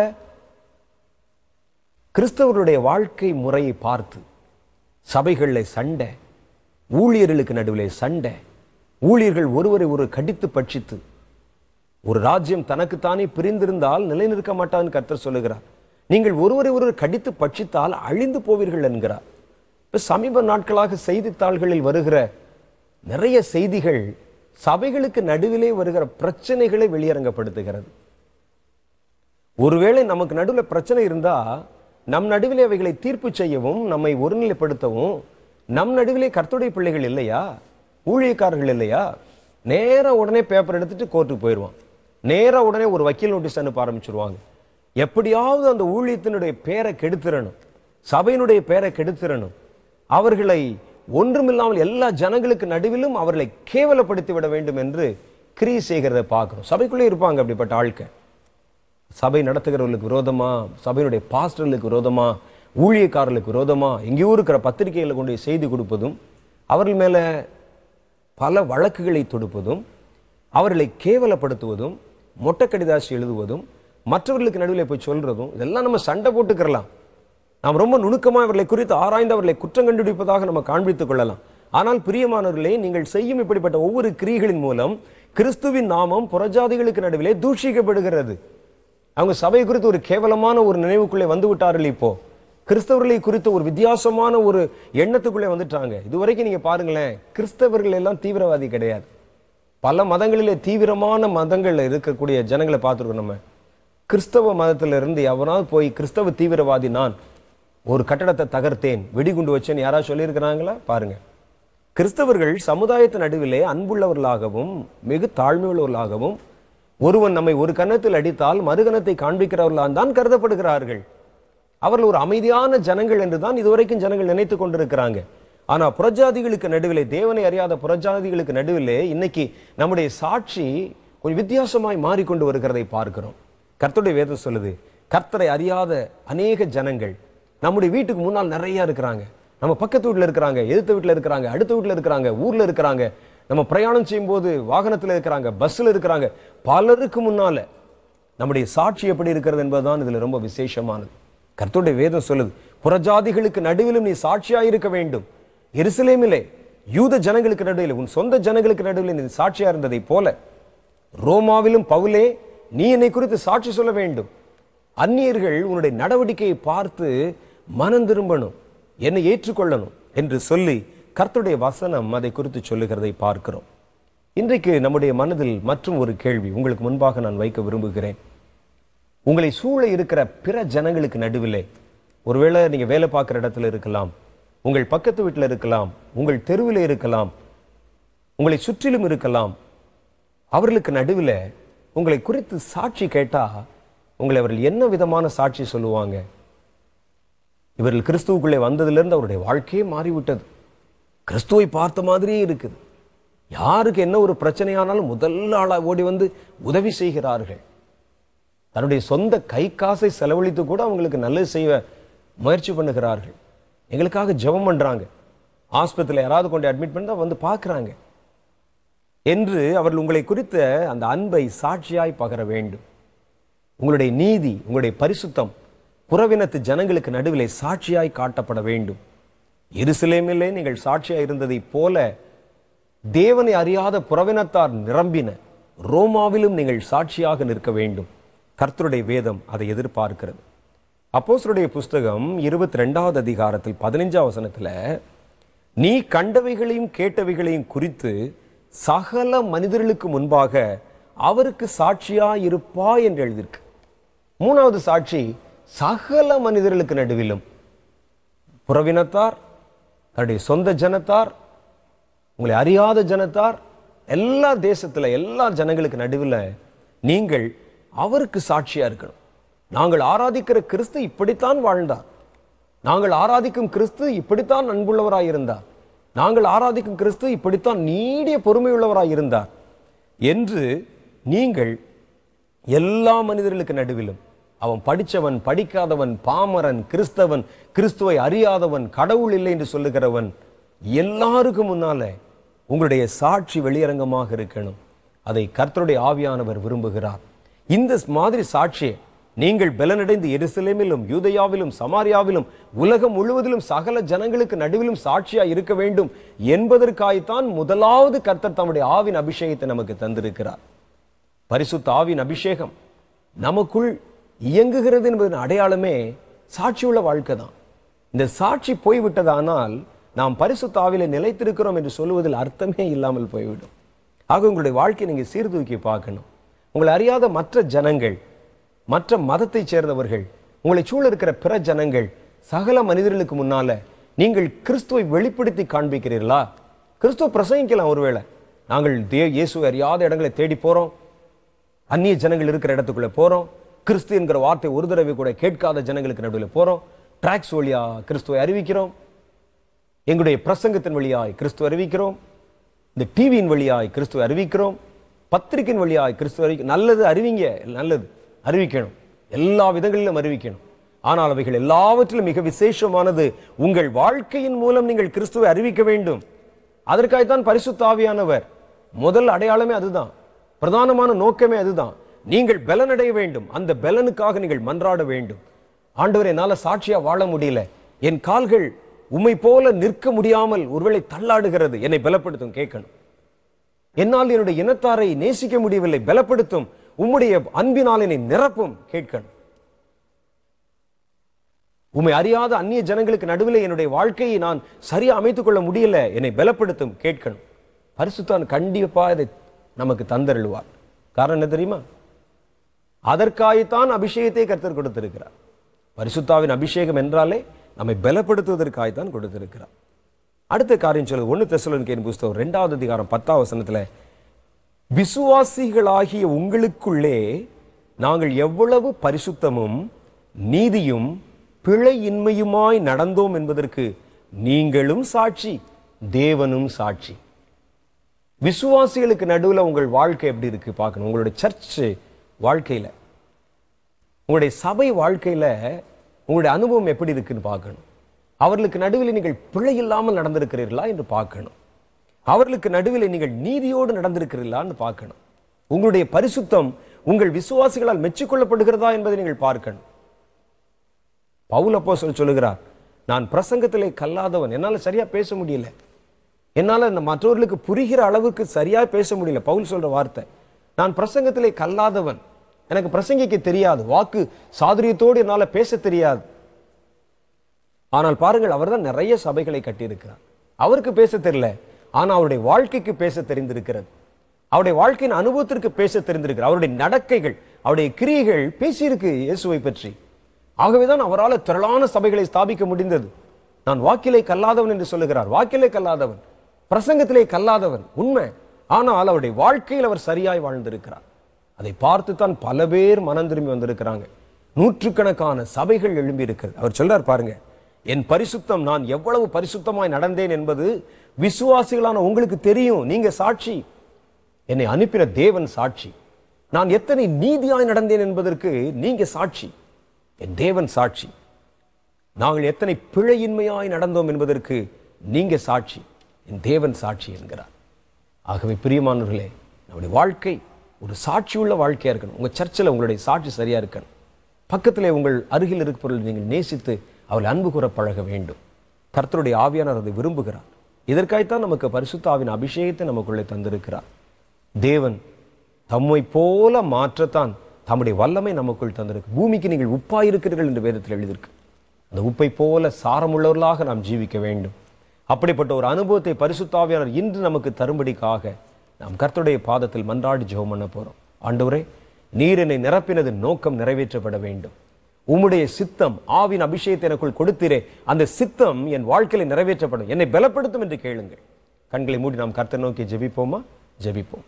கிறிஸ்தவருடைய வாழ்க்கை முறையை பார்த்து சபைகளில் சண்டை ஊழியர்களுக்கு நடுவிலே சண்டை ஊழியர்கள் ஒருவரை ஒரு கடித்து பட்சித்து ஒரு ராஜ்யம் தனக்குத்தானே பிரிந்திருந்தால் நிலைநிற்க மாட்டான்னு கர்த்தர் சொல்லுகிறார் நீங்கள் ஒருவரை ஒருவர் கடித்து பட்சித்தால் அழிந்து போவீர்கள் என்கிறார் இப்ப சமீப நாட்களாக செய்தித்தாள்களில் வருகிற நிறைய செய்திகள் சபைகளுக்கு நடுவிலே வருகிற பிரச்சனைகளை வெளியரங்கப்படுத்துகிறது ஒருவேளை நமக்கு நடுவில் பிரச்சனை இருந்தா நம் நடுவிலே அவைகளை தீர்ப்பு செய்யவும் நம்மை ஒருநிலைப்படுத்தவும் நம் நடுவிலே கர்த்தருடைய பிள்ளைகள் இல்லையா ஊழியக்காரர்கள் இல்லையா நேரா உடனே பேப்பர் எடுத்துட்டு கோர்ட்டுக்கு போயிடுவான் நேரா உடனே ஒரு வக்கீல் நோட்டீஸ் அனுப்ப ஆரம்பிச்சிருவாங்க எப்படியாவது அந்த ஊழியத்தினுடைய பேரை கெடுத்துறணும் சபையினுடைய பேரை கெடுத்துறணும் அவர்களை ஒன்றுமில்லாமல் எல்லா ஜனங்களுக்கு நடுவிலும் அவர்களை கேவலப்படுத்தி விட வேண்டும் என்று கிரியை செய்கிறத பார்க்கிறோம் சபைக்குள்ளே இருப்பாங்க அப்படிப்பட்ட ஆட்கள் சபை நடத்துகிறவர்களுக்கு விரோதமா சபையினுடைய பாஸ்டர்களுக்கு விரோதமா ஊழியக்காரர்களுக்கு விரோதமா எங்கேயோ இருக்கிற பத்திரிகைகளை கொண்டு போய் செய்தி கொடுப்பதும் அவர்கள் மேல பல வழக்குகளை தொடுப்பதும் அவர்களை கேவலப்படுத்துவதும் மொட்டை கடிதாசி எழுதுவதும் மற்றவர்களுக்கு நடுவில் போய் சொல்றதும் இதெல்லாம் நம்ம சண்டை போட்டுக்கிறலாம் நாம் ரொம்ப நுணுக்கமா அவர்களை குறித்து ஆராய்ந்து அவர்களை குற்றம் கண்டுபிடிப்பதாக நம்ம காண்பித்துக் கொள்ளலாம் ஆனால் பிரியமானவர்களே நீங்கள் செய்யும் இப்படிப்பட்ட ஒவ்வொரு கிரியைகளின் மூலம் கிறிஸ்துவின் நாமம் புறஜாதிகளுக்கு நடுவிலே தூஷிக்கப்படுகிறது அவங்க சபை குறித்து ஒரு கேவலமான ஒரு நினைவுக்குள்ளே வந்து விட்டார்கள் இப்போ கிறிஸ்தவர்களை குறித்து ஒரு வித்தியாசமான ஒரு எண்ணத்துக்குள்ளே வந்துட்டாங்க இதுவரைக்கும் நீங்க பாருங்களேன் கிறிஸ்தவர்கள் எல்லாம் தீவிரவாதி கிடையாது பல மதங்களிலே தீவிரமான மதங்கள்ல இருக்கக்கூடிய ஜனங்களை பார்த்துருக்கோம் நம்ம கிறிஸ்தவ மதத்துல இருந்து எவனாவது போய் கிறிஸ்தவ தீவிரவாதி நான் ஒரு கட்டடத்தை தகர்த்தேன் வெடிகுண்டு வச்சேன்னு யாராவது சொல்லியிருக்கிறாங்களா பாருங்க கிறிஸ்தவர்கள் சமுதாயத்தின் நடுவிலே அன்புள்ளவர்களாகவும் மிகு தாழ்மையுள்ளவர்களாகவும் ஒருவன் நம்மை ஒரு கன்னத்தில் அடித்தால் மறுகணத்தை காண்பிக்கிறவர்களாக தான் கருதப்படுகிறார்கள் அவர்கள் ஒரு அமைதியான ஜனங்கள் என்று தான் இதுவரைக்கும் ஜனங்கள் நினைத்து கொண்டிருக்கிறாங்க ஆனா புறஜாதிகளுக்கு நடுவிலே தேவனை அறியாத புறஜாதிகளுக்கு நடுவிலே இன்னைக்கு நம்முடைய சாட்சி கொஞ்சம் வித்தியாசமாய் மாறிக்கொண்டு வருகிறதை பார்க்கிறோம் கர்த்தருடைய வேதம் சொல்லுது கர்த்தரை அறியாத அநேக ஜனங்கள் நம்முடைய வீட்டுக்கு முன்னால் நிறைய இருக்கிறாங்க நம்ம பக்கத்து வீட்டில் இருக்கிறாங்க எதிர்த்த வீட்டில் இருக்கிறாங்க அடுத்த வீட்டில் இருக்கிறாங்க ஊர்ல இருக்கிறாங்க நம்ம பிரயாணம் செய்யும்போது வாகனத்தில் இருக்கிறாங்க பஸ்ஸில் இருக்கிறாங்க பலருக்கு முன்னால நம்முடைய சாட்சி எப்படி இருக்கிறது என்பதுதான் இதுல ரொம்ப விசேஷமானது கர்த்தருடைய வேதம் சொல்லுது புறஜாதிகளுக்கு நடுவிலும் நீ சாட்சியாக இருக்க வேண்டும் எருசலேமிலே யூத ஜனங்களுக்கு நடுவில் உன் சொந்த ஜனங்களுக்கு நடுவில் நீ சாட்சியா இருந்ததை போல ரோமாவிலும் பவுலே நீ என்னை குறித்து சாட்சி சொல்ல வேண்டும் அந்நியர்கள் உன்னுடைய நடவடிக்கையை பார்த்து மனம் திரும்பணும் என்னை ஏற்றுக்கொள்ளணும் என்று சொல்லி கர்த்தருடைய வசனம் அதை குறித்து சொல்லுகிறதை பார்க்கிறோம் இன்றைக்கு நம்முடைய மனதில் மற்றும் ஒரு கேள்வி உங்களுக்கு முன்பாக நான் வைக்க விரும்புகிறேன் உங்களை சூழ இருக்கிற பிற ஜனங்களுக்கு நடுவிலே ஒருவேளை நீங்க வேலை பார்க்குற இடத்துல இருக்கலாம் உங்கள் பக்கத்து வீட்டில் இருக்கலாம் உங்கள் தெருவில் இருக்கலாம் உங்களை சுற்றிலும் இருக்கலாம் அவர்களுக்கு நடுவில் உங்களை குறித்து சாட்சி கேட்டா உங்களை அவர்கள் என்ன விதமான சாட்சி சொல்லுவாங்க இவர்கள் கிறிஸ்துவுக்குள்ளே வந்ததிலிருந்து அவருடைய வாழ்க்கையே மாறிவிட்டது கிறிஸ்துவை பார்த்த மாதிரியே இருக்குது யாருக்கு என்ன ஒரு பிரச்சனையானாலும் முதல் ஆளா ஓடி வந்து உதவி செய்கிறார்கள் தன்னுடைய சொந்த கை காசை செலவழித்து கூட அவங்களுக்கு நல்லது செய்ய முயற்சி பண்ணுகிறார்கள் எங்களுக்காக ஜெபம் பண்றாங்க ஆஸ்பத்திரியில் யாராவது கொண்டு அட்மிட் பண்ணி தான் வந்து பார்க்குறாங்க என்று அவர்கள் உங்களை குறித்த அந்த அன்பை சாட்சியாய் பகர வேண்டும் உங்களுடைய நீதி உங்களுடைய பரிசுத்தம் புறவினத்து ஜனங்களுக்கு நடுவிலே சாட்சியாய் காட்டப்பட வேண்டும் எருசலேமிலே நீங்கள் சாட்சியாய் இருந்ததைப் போல தேவனை அறியாத புறவினத்தார் நிரம்பின ரோமாவிலும் நீங்கள் சாட்சியாக நிற்க வேண்டும் கர்த்தருடைய வேதம் அதை எதிர்பார்க்கிறது அப்போஸ்தலருடைய புஸ்தகம் இருபத்தி ரெண்டாவது அதிகாரத்தில் பதினைஞ்சாம் வசனத்துல நீ கண்டவைகளையும் கேட்டவைகளையும் குறித்து சகல மனிதர்களுக்கு முன்பாக அவருக்கு சாட்சியா இருப்பா என்று எழுதியிருக்கு மூணாவது சாட்சி சகல மனிதர்களுக்கு நடுவிலும் புறவினத்தார் தன்னுடைய சொந்த ஜனத்தார் உங்களை அறியாத ஜனத்தார் எல்லா தேசத்துல எல்லா ஜனங்களுக்கு நடுவில் நீங்கள் அவருக்கு சாட்சியா இருக்கணும் நாங்கள் ஆராதிக்கிற கிறிஸ்து இப்படித்தான் வாழ்ந்தார் நாங்கள் ஆராதிக்கும் கிறிஸ்து இப்படித்தான் அன்புள்ளவராய் இருந்தார் நாங்கள் ஆராதிக்கும் கிறிஸ்து இப்படித்தான் நீடிய பொறுமையுள்ளவராய் இருந்தார் என்று நீங்கள் எல்லா மனிதர்களுக்கு நடுவிலும் அவன் படிச்சவன் படிக்காதவன் பாமரன் கிறிஸ்தவன் கிறிஸ்துவை அறியாதவன் கடவுள் இல்லை என்று சொல்லுகிறவன் எல்லாருக்கும் முன்னால உங்களுடைய சாட்சி வெளியரங்கமாக இருக்கணும் அதை கர்த்தருடைய ஆவியானவர் விரும்புகிறார் இந்த மாதிரி சாட்சியை நீங்கள் பலனடைந்து எருசலேமிலும் யூதயாவிலும் சமாரியாவிலும் உலகம் முழுவதிலும் சகல ஜனங்களுக்கு நடுவிலும் சாட்சியா இருக்க வேண்டும் என்பதற்காகத்தான் முதலாவது கர்த்தர் தம்முடைய ஆவின் அபிஷேகத்தை நமக்கு தந்திருக்கிறார் பரிசுத்த ஆவின் அபிஷேகம் நமக்குள் இயங்குகிறது என்பதன் அடையாளமே சாட்சியுள்ள வாழ்க்கை தான் இந்த சாட்சி போய்விட்டதானால் நாம் பரிசுத்த ஆவில நிலைத்திருக்கிறோம் என்று சொல்லுவதில் அர்த்தமே இல்லாமல் போய்விடும் ஆக உங்களுடைய வாழ்க்கையை நீங்க சீர்தூக்கி பார்க்கணும் உங்களை அறியாத மற்ற ஜனங்கள் மற்ற மதத்தைச் சேர்ந்தவர்கள் உங்களை சூழ இருக்கிற பிற ஜனங்கள் சகல மனிதர்களுக்கு முன்னால நீங்கள் கிறிஸ்துவை வெளிப்படுத்தி காண்பிக்கிறீர்களா கிறிஸ்துவ பிரசங்கிக்கலாம் ஒருவேளை நாங்கள் தே இயேசு அறியாத இடங்களை தேடி போறோம் அந்நிய ஜனங்கள் இருக்கிற இடத்துக்குள்ள போறோம் கிறிஸ்து என்கிற வார்த்தை ஒரு தடவை கூட கேட்காத ஜனங்களுக்கு நடுவில் போறோம் டிராக்ஸ் வழியா கிறிஸ்துவை அறிவிக்கிறோம் எங்களுடைய பிரசங்கத்தின் வழியாய் கிறிஸ்துவ அறிவிக்கிறோம் இந்த டிவியின் வழியாய் கிறிஸ்துவ அறிவிக்கிறோம் பத்திரிகையின் வழியாய் கிறிஸ்துவ அறிவிக்க நல்லது அறிவிங்க நல்லது அறிவிக்கணும் எல்லா விதங்களிலும் அறிவிக்கணும் ஆனால் அவைகள் எல்லாவற்றிலும் மிக விசேஷமானது உங்கள் வாழ்க்கையின் மூலம் நீங்கள் கிறிஸ்துவை அறிவிக்க வேண்டும் அதற்காகத்தான் பரிசுத்த ஆவியானவர் முதல் அடையாளமே அதுதான் பிரதானமான நோக்கமே அதுதான் நீங்கள் பலனடைய வேண்டும் அந்த பலனுக்காக நீங்கள் மன்றாட வேண்டும் ஆண்டவர் என்னால சாட்சியா வாழ முடியல என் கால்கள் உம்மை போல நிற்க முடியாமல் ஒருவேளை தள்ளாடுகிறது என்னை பலப்படுத்தும் கேட்கணும் என்னால் என்னுடைய இனத்தாரை நேசிக்க முடியவில்லை பலப்படுத்தும் உம்முடைய அன்பினால் என்னை நிரப்பும் கேட்கணும் உம்மை அறியாத அந்நிய ஜனங்களுக்கு நடுவில் என்னுடைய வாழ்க்கையை நான் சரியா அமைத்துக் கொள்ள முடியல என்னை பலப்படுத்தும் கேட்கணும் பரிசுத்தான் கண்டிப்பா இதை நமக்கு தந்தருளுவார் காரணம் என்ன தெரியுமா அதற்காகத்தான் அபிஷேகத்தை கர்த்தர் கொடுத்திருக்கிறார் பரிசுத்தாவின் அபிஷேகம் என்றாலே நம்மை பலப்படுத்துவதற்காகத்தான் கொடுத்திருக்கிறார் அடுத்த காரியம் சொல்லுது ஒன்னு தெசலோனிக்கேயர் புஸ்தகம் ரெண்டாவது அதிகாரம் பத்தாம் வசனத்துல விசுவாசிகளாகிய உங்களுக்குள்ளே நாங்கள் எவ்வளவு பரிசுத்தமும் நீதியும் பிழையின்மையுமாய் நடந்தோம் என்பதற்கு நீங்களும் சாட்சி தேவனும் சாட்சி விசுவாசிகளுக்கு நடுவுல உங்கள் வாழ்க்கை எப்படி இருக்கு பார்க்கணும் உங்களுடைய சர்ச் வாழ்க்கையில உங்களுடைய சபை வாழ்க்கையில உங்களுடைய அனுபவம் எப்படி இருக்குன்னு பார்க்கணும் அவர்களுக்கு நடுவில் நீங்கள் பிழை இல்லாமல் நடந்திருக்கிறீர்களா என்று பார்க்கணும் அவர்களுக்கு நடுவில் நீங்கள் நீதியோடு நடந்திருக்கிறீர்களான்னு பார்க்கணும் உங்களுடைய பரிசுத்தம் உங்கள் விசுவாசிகளால் மெச்சிக்கொள்ளப்படுகிறதா என்பதை நீங்கள் பார்க்கணும் பவுல் அப்போஸ்தலன் சொல்லுகிறார் நான் பிரசங்கத்திலே கல்லாதவன் என்னால சரியா பேச முடியல என்னால இந்த மற்றவர்களுக்கு புரிகிற அளவுக்கு சரியா பேச முடியல பவுல் சொல்ற வார்த்தை நான் பிரசங்கத்திலே கல்லாதவன் எனக்கு பிரசங்கிக்க தெரியாது வாக்கு சாதுரியத்தோடு என்னால பேச தெரியாது ஆனால் பாருங்கள் அவர்தான் நிறைய சபைகளை கட்டியிருக்கிறார் அவருக்கு பேச தெரியல ஆனா அவருடைய வாழ்க்கைக்கு பேச தெரிந்திருக்கிறது அவருடைய வாழ்க்கையின் அனுபவத்திற்கு பேச தெரிந்திருக்கிறார் அவருடைய நடக்கைகள் அவருடைய கிரியைகள் பேசியிருக்கு இயேசுவை பற்றி ஆகவேதான் அவரால் திரளான சபைகளை ஸ்தாபிக்க முடிந்தது நான் வாக்கிலே கல்லாதவன் என்று சொல்லுகிறார் வாக்கிலே கல்லாதவன் பிரசங்கத்திலே கல்லாதவன் உண்மை ஆனால் அவருடைய வாழ்க்கையில் அவர் சரியாய் வாழ்ந்திருக்கிறார் அதை பார்த்து தான் பல பேர் மனம் திரும்பி வந்திருக்கிறாங்க நூற்றுக்கணக்கான சபைகள் எழும்பி இருக்கிறது அவர் சொல்றார் பாருங்க என் பரிசுத்தம் நான் எவ்வளவு பரிசுத்தமாய் நடந்தேன் என்பது விசுவாசிகளான உங்களுக்கு தெரியும் நீங்க சாட்சி என்னை அனுப்பின தேவன் சாட்சி நான் எத்தனை நீதியாய் நடந்தேன் என்பதற்கு நீங்க சாட்சி என் தேவன் சாட்சி நாங்கள் எத்தனை பிழையின்மையாய் நடந்தோம் என்பதற்கு நீங்க சாட்சி என் தேவன் சாட்சி என்கிறார் ஆகவே பிரியமானவர்களே நம்முடைய வாழ்க்கை ஒரு சாட்சியுள்ள வாழ்க்கையா இருக்கணும் உங்க சர்ச்சில் உங்களுடைய சாட்சி சரியா இருக்கணும் பக்கத்திலே உங்கள் அருகில் இருப்பவர்களை நீங்கள் நேசித்து அவளை அன்பு கூற பழக வேண்டும் கர்த்தருடைய ஆவியானவர் அதை விரும்புகிறார் இதற்காகத்தான் நமக்கு பரிசுத்தாவின் அபிஷேகத்தை நமக்குள்ளே தந்திருக்கிறார் தேவன் தம்மை போல மாற்றத்தான் தம்முடைய வல்லமை நமக்குள் தந்திருக்கு பூமிக்கு நீங்கள் உப்பாயிருக்கிறீர்கள் என்று வேதத்தில் எழுதியிருக்கு அந்த உப்பை போல சாரமுள்ளவர்களாக நாம் ஜீவிக்க வேண்டும் அப்படிப்பட்ட ஒரு அனுபவத்தை பரிசுத்தாவியாளர் இன்று நமக்கு தரும்படிக்காக நாம் கர்த்தருடைய பாதத்தில் மன்றாடி ஜெபம் பண்ண போறோம் ஆண்டவரே நீர் என்னை நிரப்பினது நோக்கம் நிறைவேற்றப்பட வேண்டும் உம்முடைய சித்தம் ஆவின் அபிஷேகத்தை எனக்குள் கொடுத்தீரே அந்த சித்தம் என் வாழ்க்கையில் நிறைவேற்றப்படும் என்னை பலப்படுத்தும் என்று கேளுங்கள் கண்களை மூடி நாம் கர்த்தர் நோக்கி ஜெபிப்போமா ஜெபிப்போம்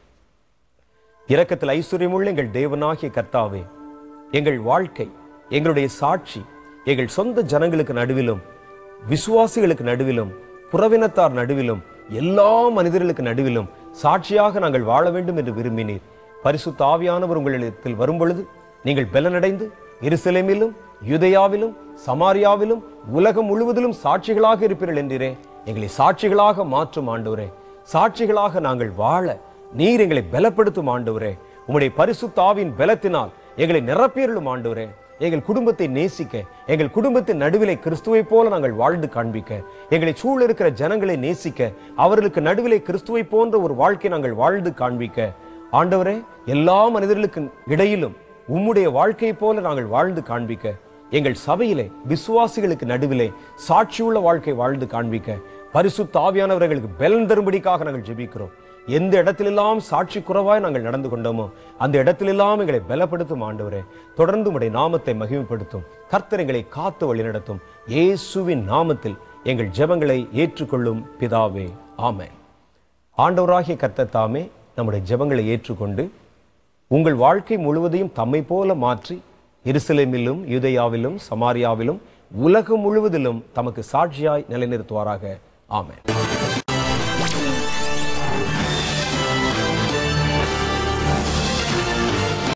இரக்கத்தில் ஐஸ்வர்யமுள்ள எங்கள் தேவனாகிய கர்த்தாவே எங்கள் வாழ்க்கை எங்களுடைய சாட்சி எங்கள் சொந்த ஜனங்களுக்கு நடுவிலும் விசுவாசிகளுக்கு நடுவிலும் புறவினத்தார் நடுவிலும் எல்லா மனிதர்களுக்கு நடுவிலும் சாட்சியாக நாங்கள் வாழ வேண்டும் என்று விரும்பினீர் பரிசுத்த ஆவியானவர் உங்களிடத்தில் வரும்பொழுது நீங்கள் பலனடைந்து எருசலேமிலும் யூதேயாவிலும் சமாரியாவிலும் உலகம் முழுவதிலும் சாட்சிகளாக இருப்பீர்கள் என்றீரே எங்களை சாட்சிகளாக மாற்றும் ஆண்டவரே சாட்சிகளாக நாங்கள் வாழ நீர் எங்களை பலப்படுத்தும் ஆண்டவரே உம்முடைய பரிசுத்த ஆவியின் பலத்தினால் எங்களை நிரப்பியருளும் ஆண்டவரே எங்கள் குடும்பத்தை நேசிக்க எங்கள் குடும்பத்தின் நடுவிலே கிறிஸ்துவை போல நாங்கள் வாழ்ந்து காண்பிக்க எங்களை சூழ இருக்கிற ஜனங்களை நேசிக்க அவர்களுக்கு நடுவிலே கிறிஸ்துவை போன்ற ஒரு வாழ்க்கை நாங்கள் வாழ்ந்து காண்பிக்க ஆண்டவரே எல்லா மனிதர்களுக்கு இடையிலும் உம்முடைய வாழ்க்கையை போல நாங்கள் வாழ்ந்து காண்பிக்க எங்கள் சபையிலே விசுவாசிகளுக்கு நடுவிலே சாட்சியுள்ள வாழ்க்கை வாழ்ந்து காண்பிக்க பரிசுத்த ஆவியானவர்களுக்கு பலன் தரும்படிக்காக நாங்கள் ஜெபிக்கிறோம் எந்த இடத்திலெல்லாம் சாட்சி குறைவாய் நாங்கள் நடந்து கொண்டோமோ அந்த இடத்திலெல்லாம் எங்களை பலப்படுத்தும் ஆண்டவரே தொடர்ந்து உடைய நாமத்தை மகிமைப்படுத்தும் கர்த்தர் எங்களை காத்து வழிநடத்தும் இயேசுவின் நாமத்தில் எங்கள் ஜெபங்களை ஏற்றுக்கொள்ளும் பிதாவே ஆமென் ஆண்டவராகிய கர்த்தர் தாமே நம்முடைய ஜெபங்களை ஏற்றுக்கொண்டு உங்கள் வாழ்க்கை முழுவதையும் தம்மை போல மாற்றி எருசலேமிலும் யூதேயாவிலும் சமாரியாவிலும் உலகம் முழுவதிலும் தமக்கு சாட்சியாய் நிலைநிறுத்துவாராக ஆமென்